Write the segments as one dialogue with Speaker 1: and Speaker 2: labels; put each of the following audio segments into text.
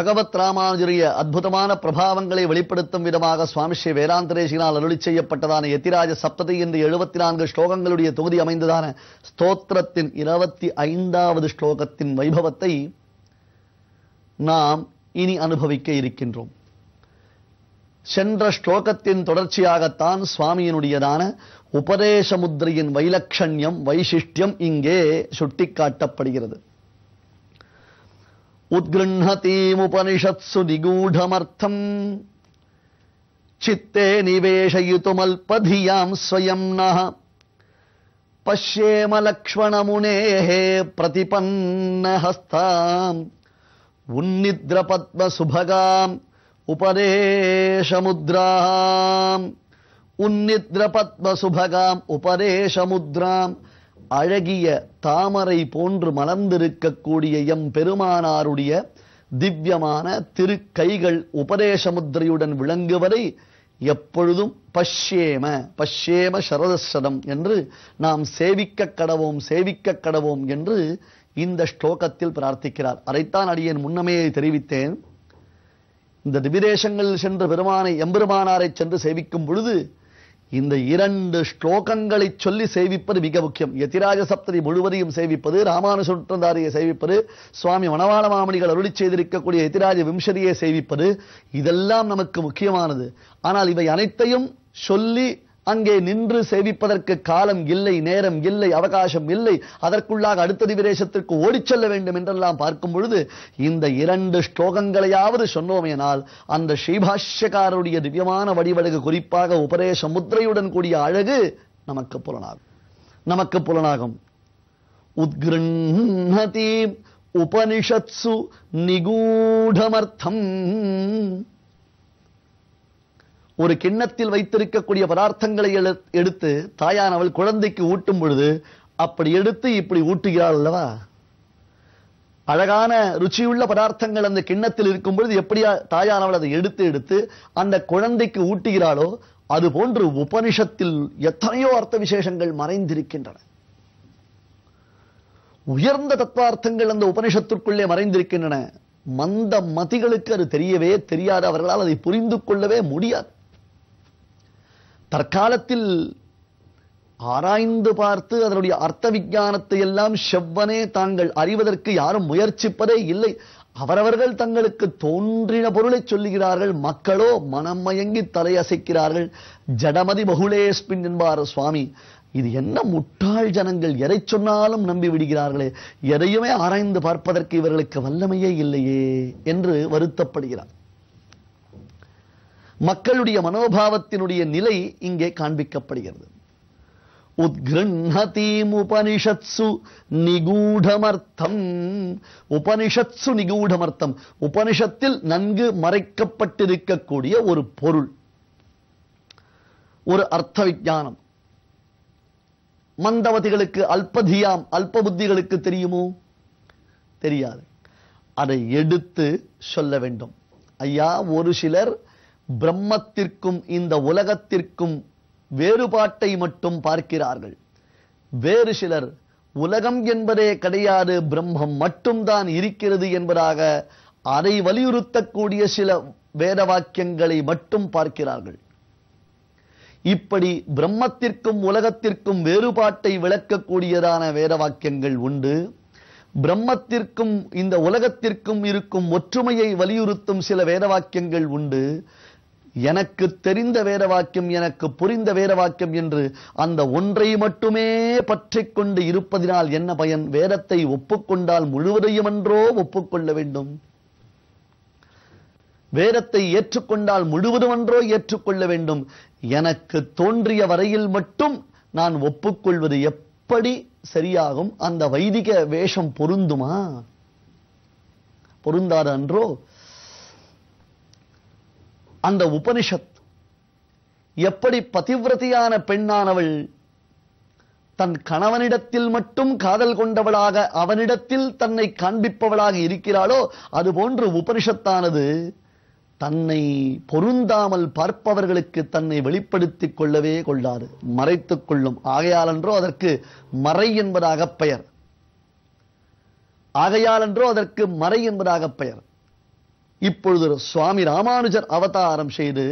Speaker 1: பகவத் ராமானுஜரிய அற்புதமான பிரபாவங்களை வெளிப்படுத்தும் விதமாக சுவாமி ஸ்ரீ வேதாந்தரேஷினால் அருளி செய்யப்பட்டதான எத்திராஜ சப்ததி என்று எழுபத்தி நான்கு ஸ்லோகங்களுடைய தொகுதி அமைந்ததான ஸ்தோத்திரத்தின் இருபத்தி ஐந்தாவது ஸ்லோகத்தின் வைபவத்தை நாம் இனி அனுபவிக்க இருக்கின்றோம் சென்ற ஸ்லோகத்தின் தொடர்ச்சியாகத்தான் சுவாமியினுடையதான உபதேச முத்திரையின் வைலட்சண்யம் வைசிஷ்டியம் இங்கே சுட்டிக்காட்டப்படுகிறது உத்கிருஹதீமுபனிஷத்சு நிகூಢமர்த்தம் சித்தே நிவேஷயித்துமல்பதியாம் ஸ்வயம் நः பஷ்யேம லக்ஷ்மணமுனேः प्रतिपन्नहस्ताम् உன்னித்ரபத்மசுபகாம் உபதேசமுத்ராம் உன்னித்ரபத்மசுபகாம் உபதேசமுத்ராம் அழகிய தாமரை போன்று மலர்ந்திருக்கக்கூடிய எம் பெருமானாருடைய திவ்யமான திருக்கைகள் உபதேசமுத்திரையுடன் விளங்குவதை எப்பொழுதும் பஷ்யேம பஷ்யேம சரதசதம் என்று நாம் சேவிக்க கடவோம் சேவிக்க கடவோம் என்று இந்த ஸ்லோகத்தில் பிரார்த்திக்கிறார் அதைத்தான் அடியேன் முன்னமே தெரிவித்தேன் இந்த திவிதேசங்களில் சென்று பெருமானை எம்பெருமானாரை சென்று சேவிக்கும் பொழுது இந்த இரண்டு ஸ்லோகங்களை சொல்லி சேவிப்பது மிக முக்கியம் யதிராஜ சப்ததி முழுவதையும் சேவிப்பது ராமானுசுற்றந்தாரியை சேவிப்பது சுவாமி மணவாள மாமணிகள் அருளி செய்திருக்கக்கூடிய யதிராஜ விம்சதியை சேவிப்பது இதெல்லாம் நமக்கு முக்கியமானது ஆனால் இவை அனைத்தையும் சொல்லி அங்கே நின்று சேவிப்பதற்கு காலம் இல்லை நேரம் இல்லை அவகாசம் இல்லை அதற்குள்ளாக அடுத்த திவிரேசத்திற்கு ஓடிச் செல்ல வேண்டும் என்றெல்லாம் பார்க்கும் பொழுது இந்த இரண்டு ஸ்லோகங்களையாவது சொன்னோமேனால் அந்த ஸ்ரீபாஷ்யக்காரருடைய திவ்யமான வடிவழகு குறிப்பாக உபதேச முத்திரையுடன் கூடிய அழகு நமக்கு புலனாகும் நமக்கு புலனாகும் உத்கிருஹதி உபனிஷத்சு நிகூಢமர்த்தம் ஒரு கிண்ணத்தில் வைத்திருக்கக்கூடிய பதார்த்தங்களை எழு- எடுத்து தாயானவள் குழந்தைக்கு ஊட்டும் பொழுது அப்படி எடுத்து இப்படி ஊட்டுகிறாள் அல்லவா அழகான ருச்சியுள்ள பதார்த்தங்கள் அந்த கிண்ணத்தில் இருக்கும் பொழுது எப்படியா தாயானவள் அதை எடுத்து எடுத்து அந்த குழந்தைக்கு ஊட்டுகிறாளோ அது போன்று உபனிஷத்தில் எத்தனையோ அர்த்த விசேஷங்கள் மறைந்திருக்கின்றன உயர்ந்த தத்துவார்த்தங்கள் அந்த உபனிஷத்திற்குள்ளே மறைந்திருக்கின்றன மந்த மதிகளுக்கு அது தெரியவே தெரியாது அவர்களால் அதை புரிந்து கொள்ளவே முடியாது தற்காலத்தில் ஆராய்ந்து பார்த்து அதனுடைய அர்த்த விஞ்ஞானத்தை எல்லாம் செவ்வனே தாங்கள் அறிவதற்கு யாரும் முயற்சிப்பதே இல்லை அவரவர்கள் தங்களுக்கு தோன்றின பொருளை சொல்லுகிறார்கள் மக்களோ மனம் மயங்கி தலையசைக்கிறார்கள் ஜடமதி பகுலேஸ்பின் என்பார் சுவாமி இது என்ன முட்டாள் ஜனங்கள் எதை சொன்னாலும் நம்பி விடுகிறார்களே எதையுமே ஆராய்ந்து பார்ப்பதற்கு இவர்களுக்கு வல்லமையே இல்லையே என்று வருத்தப்படுகிறார் மக்களுடைய மனோபாவத்தினுடைய நிலை இங்கே காண்பிக்கப்படுகிறது உத்கிருஹதீம் உபனிஷத்சு நிகூಢமர்த்தம் உபனிஷத்சு நிகூಢமர்த்தம் உபனிஷத்தில் நன்கு மறைக்கப்பட்டிருக்கக்கூடிய ஒரு பொருள் ஒரு அர்த்த விஞ்ஞானம் மந்தவதிகளுக்கு அல்பதியாம் அல்ப புத்திகளுக்கு தெரியுமோ தெரியாது அதை எடுத்து சொல்ல வேண்டும் ஐயா ஒரு சிலர் பிரம்மத்திற்கும் இந்த உலகத்திற்கும் வேறுபாட்டை மட்டும் பார்க்கிறார்கள் வேறு சிலர் உலகம் என்பதே கிடையாது பிரம்மம் மட்டும்தான் இருக்கிறது என்பதாக அதை வலியுறுத்தக்கூடிய சில வேத வாக்கியங்களை மட்டும் பார்க்கிறார்கள் இப்படி பிரம்மத்திற்கும் உலகத்திற்கும் வேறுபாட்டை விளக்கக்கூடியதான வேத வாக்கியங்கள் உண்டு பிரம்மத்திற்கும் இந்த உலகத்திற்கும் இருக்கும் ஒற்றுமையை வலியுறுத்தும் சில வேத வாக்கியங்கள் உண்டு எனக்கு தெரிந்த வேத வாக்கியம் எனக்கு புரிந்த வேத வாக்கியம் என்று அந்த ஒன்றை மட்டுமே பற்றிக் கொண்டு இருப்பதினால் என்ன பயன் வேதத்தை ஒப்புக்கொண்டால் முழுவதையும் என்றோ ஒப்புக்கொள்ள வேண்டும் வேதத்தை ஏற்றுக்கொண்டால் முழுவதுமன்றோ ஏற்றுக்கொள்ள வேண்டும் எனக்கு தோன்றிய வரையில் மட்டும் நான் ஒப்புக்கொள்வது எப்படி சரியாகும் அந்த வைதிக வேஷம் பொருந்துமா பொருந்தாது அன்றோ அந்த உபனிஷத் எப்படி பதிவிரதியான பெண்ணானவள் தன் கணவனிடத்தில் மட்டும் காதல் கொண்டவளாக அவனிடத்தில் தன்னை காண்பிப்பவளாக இருக்கிறாளோ அதுபோன்று உபனிஷத்தானது தன்னை பொருந்தாமல் பார்ப்பவர்களுக்கு தன்னை வெளிப்படுத்திக் கொள்ளவே கொள்ளாது மறைத்துக் கொள்ளும் ஆகையாலன்றோ அதற்கு மறை என்பதாக பெயர் ஆகையாலன்றோ அதற்கு மறை என்பதாக பெயர் இப்பொழுது சுவாமி ராமானுஜர் அவதாரம் செய்து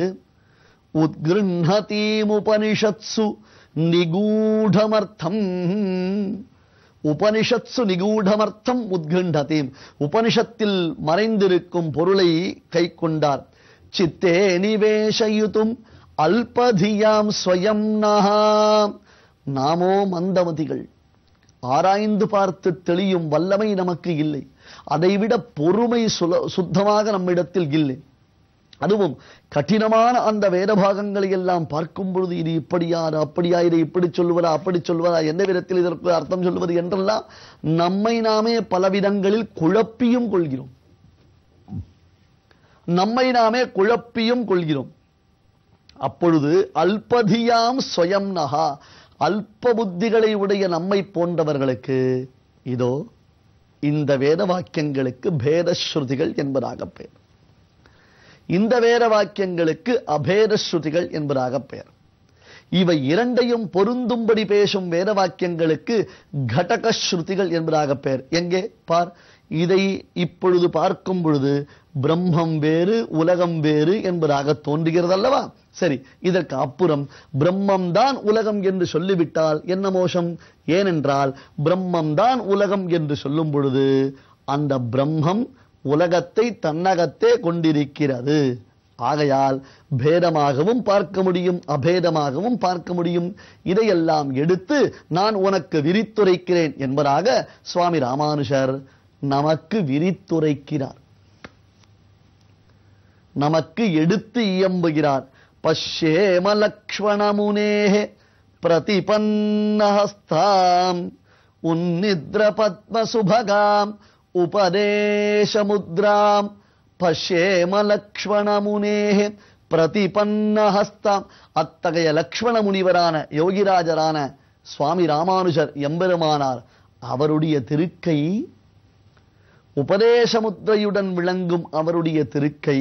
Speaker 1: உத்கிருஹதீமுபனிஷத்சு நிகூடமர்த்தம் உபனிஷத்சு நிகூடமர்த்தம் உத்கிருண்டதீம் உபனிஷத்தில் மறைந்திருக்கும் பொருளை கை கொண்டார் சித்தே நிவேஷயுதும் அல்பதியாம் ஸ்வயம் நகா நாமோ மந்தமதிகள் ஆராய்ந்து பார்த்து தெளியும் வல்லமை நமக்கு இல்லை அதைவிட பொறுமை சுல சுத்தமாக நம்மிடத்தில் இல்லை அதுவும் கடினமான அந்த வேத பாகங்களை எல்லாம் பார்க்கும் பொழுது இது இப்படியா அது அப்படியா இதை இப்படி சொல்லுவதா அப்படி சொல்லுவதா எந்த விதத்தில் இதற்கு அர்த்தம் சொல்லுவது என்றெல்லாம் நம்மை நாமே பலவிதங்களில் குழப்பியும் கொள்கிறோம் நம்மை நாமே குழப்பியும் கொள்கிறோம் அப்பொழுது அல்பதியாம் ஸ்வயம் நகா அல்ப புத்திகளை உடைய நம்மை போன்றவர்களுக்கு இதோ இந்த வேத வாக்கியங்களுக்கு பேத ஸ்ருதிகள் என்பதாக பெயர் இந்த வேத வாக்கியங்களுக்கு அபேத ஸ்ருதிகள் என்பதாக பெயர் இவை இரண்டையும் பொருந்தும்படி பேசும் வேத வாக்கியங்களுக்கு கடக ஸ்ருதிகள் என்பதாக பெயர் எங்கே பார் இதை இப்பொழுது பார்க்கும் பொழுது பிரம்மம் வேறு உலகம் வேறு என்பதாக தோன்றுகிறது அல்லவா சரி இதற்கு அப்புறம் பிரம்மம் தான் உலகம் என்று சொல்லிவிட்டால் என்ன மோசம் ஏனென்றால் பிரம்மம் தான் உலகம் என்று சொல்லும் பொழுது அந்த பிரம்மம் உலகத்தை தன்னகத்தே கொண்டிருக்கிறது ஆகையால் பேதமாகவும் பார்க்க முடியும் அபேதமாகவும் பார்க்க முடியும் இதையெல்லாம் எடுத்து நான் உனக்கு விரித்துரைக்கிறேன் என்பதாக சுவாமி ராமானுஷர் நமக்கு விரித்துரைக்கிறார் நமக்கு எடுத்து இயம்புகிறார் பஷ்யேம லக்ஷ்மணமுனேः பிரதிபன்னஹஸ்தாம் உன்னித்ர பத்மசுபகாம் உபதேசமுத்ராம் பஷ்யேம லக்ஷ்மணமுனேः பிரதிபன்னஹஸ்தாம் அத்தகைய லக்ஷ்மண முனிவரான யோகிராஜரான சுவாமி ராமானுஜர் எம்பெருமானார் அவருடைய திருக்கை உபதேசமுத்திரையுடன் விளங்கும் அவருடைய திருக்கை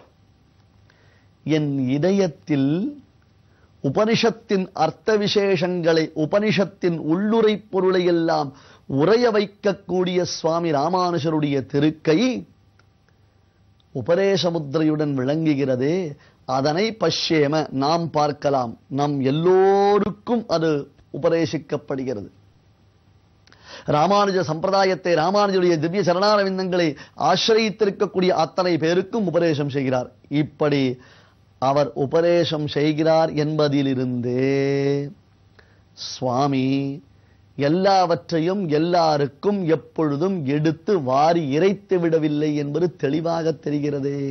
Speaker 1: என் இதயத்தில் உபனிஷத்தின் அர்த்த விசேஷங்களை உபனிஷத்தின் உள்ளுரை பொருளை எல்லாம் உரைய வைக்கக்கூடிய சுவாமி ராமானுஜருடைய திருக்கை உபதேசமுத்திரையுடன் விளங்குகிறதே அதனை பஷ்யேம நாம் பார்க்கலாம் நம் எல்லோருக்கும் அது உபதேசிக்கப்படுகிறது ராமானுஜ சம்பிரதாயத்தை ராமானுஜருடைய திவ்ய சரணாரவிந்தங்களை ஆசிரியத்திருக்கக்கூடிய அத்தனை பேருக்கும் உபதேசம் செய்கிறார் இப்படி அவர் உபதேசம் செய்கிறார் என்பதிலிருந்தே சுவாமி எல்லாவற்றையும் எல்லாருக்கும் எப்பொழுதும் எடுத்து வாரி இறைத்து விடவில்லை என்பது தெளிவாக தெரிகிறதே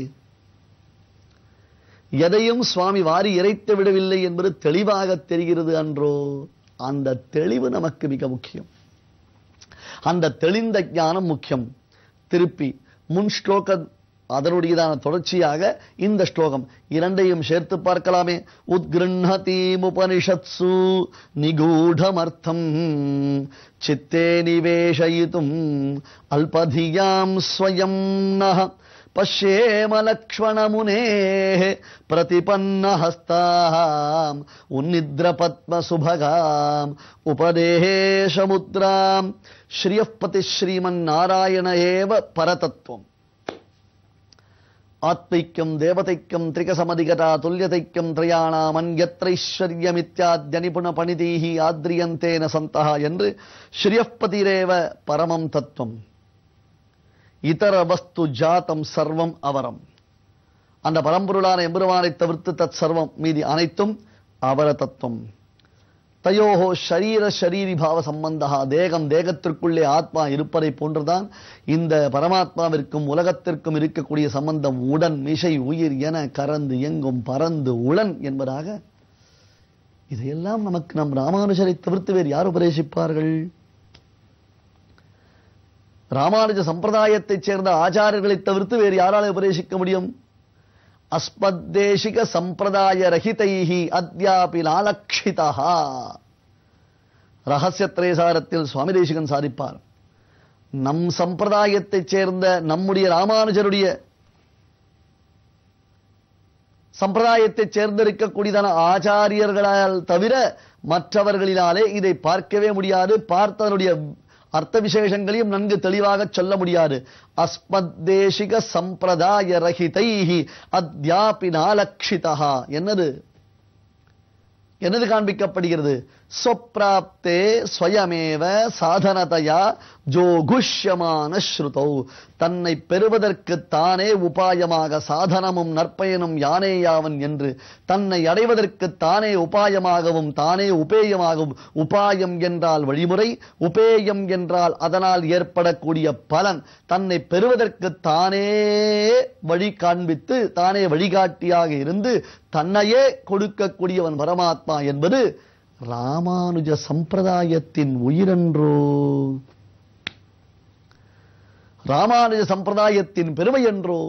Speaker 1: எதையும் சுவாமி வாரி இறைத்து விடவில்லை என்பது தெளிவாக தெரிகிறது அன்றோ அந்த தெளிவு நமக்கு மிக முக்கியம் அந்த தெளிந்த ஞானம் முக்கியம் திருப்பி முன் ஸ்லோக அதனுடையதான தொடர்ச்சியாக இந்த ஸ்லோகம் இரண்டையும் சேர்த்து பார்க்கலாமே உத்கிருஹதீமுபனிஷத்சு நிகூடமர்த்தம் சித்தே நிவேஷயித்தும் அல்பதியாம் ஸ்வயம் நஹ பஷ்யேம லக்ஷ்மணமுனேः प्रतिपन्नहस्ताम् उन्निद्रपद्मसुभगाम् उपदेशमुद्राम् श्रियः श्रीमन्नारायण एव परतत्वम् ஆத்மைக்கம் தேவதைக்கம் திரிகசமதிகதா துல்லியதைக்கம் திரையாணாமன்யத்ரைஸ்வர்யமித்யாத்ய நிபுண பணிதீஹி ஆத்ரியந்தேன சந்தா என்று ஸ்ரீயப்பதிரேவ பரமம் தத்துவம் இதர வஸ்து ஜாத்தம் சர்வம் அவரம் அந்த பரம்பொருளான எம்பெருமானை தவிர்த்து தத் சர்வம் மீதி அனைத்தும் அவர தத்துவம் தயோஹோ ஷரீர ஷரீரி பாவ சம்பந்தா தேகம் தேகத்திற்குள்ளே ஆத்மா இருப்பதை போன்றுதான் இந்த பரமாத்மாவிற்கும் உலகத்திற்கும் இருக்கக்கூடிய சம்பந்தம் உடன் மிசை உயிர் என கறந்து எங்கும் பறந்து உளன் என்பதாக இதையெல்லாம் நமக்கு நம் ராமானுஜரை தவிர்த்து வேறு யார் உபதேசிப்பார்கள் ராமானுஜ சம்பிரதாயத்தைச் சேர்ந்த ஆச்சாரியர்களை தவிர்த்து வேறு யாரால் உபதேசிக்க முடியும் அஸ்மத்தேசிக சம்பிரதாய ரஹிதைஹி அத்யாபி நாலக்ஷிதா ரகசிய திரேசாரத்தில் சுவாமி தேசிகன் சாதிப்பார் நம் சம்பிரதாயத்தைச் சேர்ந்த நம்முடைய ராமானுஜருடைய சம்பிரதாயத்தைச் சேர்ந்திருக்கக்கூடியதான ஆச்சாரியர்களால் தவிர மற்றவர்களினாலே இதை பார்க்கவே முடியாது பார்த்ததனுடைய அர்த்த விசேஷங்களையும் நன்கு தெளிவாக சொல்ல முடியாது அஸ்மத்தேசிக சம்பிரதாய ரஹிதைஹி அத்யாபி நாலக்ஷிதா என்னது என்னது காண்பிக்கப்படுகிறது சொப்ராப்தே ஸ்வயமேவ சாதனதையா ஜோகுஷ்யமான ஸ்ருதௌ தன்னை பெறுவதற்கு தானே உபாயமாக சாதனமும் நற்பயனும் யானேயாவன் என்று தன்னை அடைவதற்கு தானே உபாயமாகவும் தானே உபேயமாகவும் உபாயம் என்றால் வழிமுறை உபேயம் என்றால் அதனால் ஏற்படக்கூடிய பலன் தன்னை பெறுவதற்கு தானே வழி காண்பித்து தானே வழிகாட்டியாக இருந்து தன்னையே கொடுக்கக்கூடியவன் பரமாத்மா என்பது ராமானுஜ சம்பிரதாயத்தின் உயிரன்றோ ராமானுஜ சம்பிரதாயத்தின் பெருமை என்றோ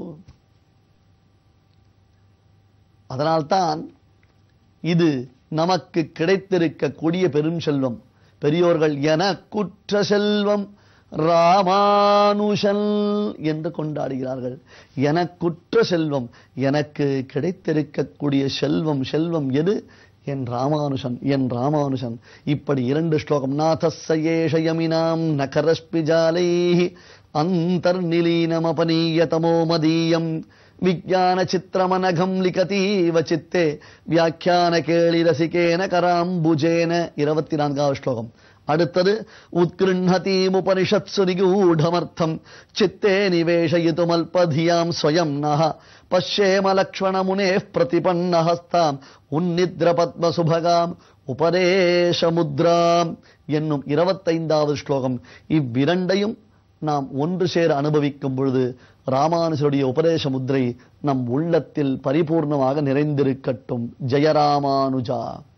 Speaker 1: அதனால்தான் இது நமக்கு கிடைத்திருக்கக்கூடிய பெரும் செல்வம் பெரியோர்கள் என குற்ற செல்வம் ராமானுஷன் என்று கொண்டாடுகிறார்கள் எனக்குற்ற செல்வம் எனக்கு கிடைத்திருக்கக்கூடிய செல்வம் செல்வம் எது என் ராமானுஷன் என் ராமானுஷன் இப்படி இரண்டு ஸ்லோகம் நாதஸ்ஸயேஷயமினாம் நகரஸ்பி ஜாலைः அந்தர்நிலீனமபனீயதமோ மதீயம் விஜான சித்திரமனகம் லிகதீவ சித்தே வியாக்கியான கேளி ரசிகேன கராம்புஜேன இருபத்தி நான்காவது ஸ்லோகம் அடுத்தது உத்கிருண்ணதீமுபனிஷத்சு நிகூಢமர்த்தம் சித்தே நிவேஷயிதுமல்பதியாம் ஸ்வயம் நः பஷ்யேம லக்ஷ்மணமுனே பிரதிபன்னஹஸ்தாம் உன்னித்ர பத்மசுபகாம் உபதேசமுத்ராம் என்னும் இருபத்தைந்தாவது ஸ்லோகம் இவ்விரண்டையும் நாம் ஒன்று சேர அனுபவிக்கும் பொழுது ராமானுஜருடைய உபதேச முத்திரை நம் உள்ளத்தில் பரிபூர்ணமாக நிறைந்திருக்கட்டும் ஜெயராமானுஜா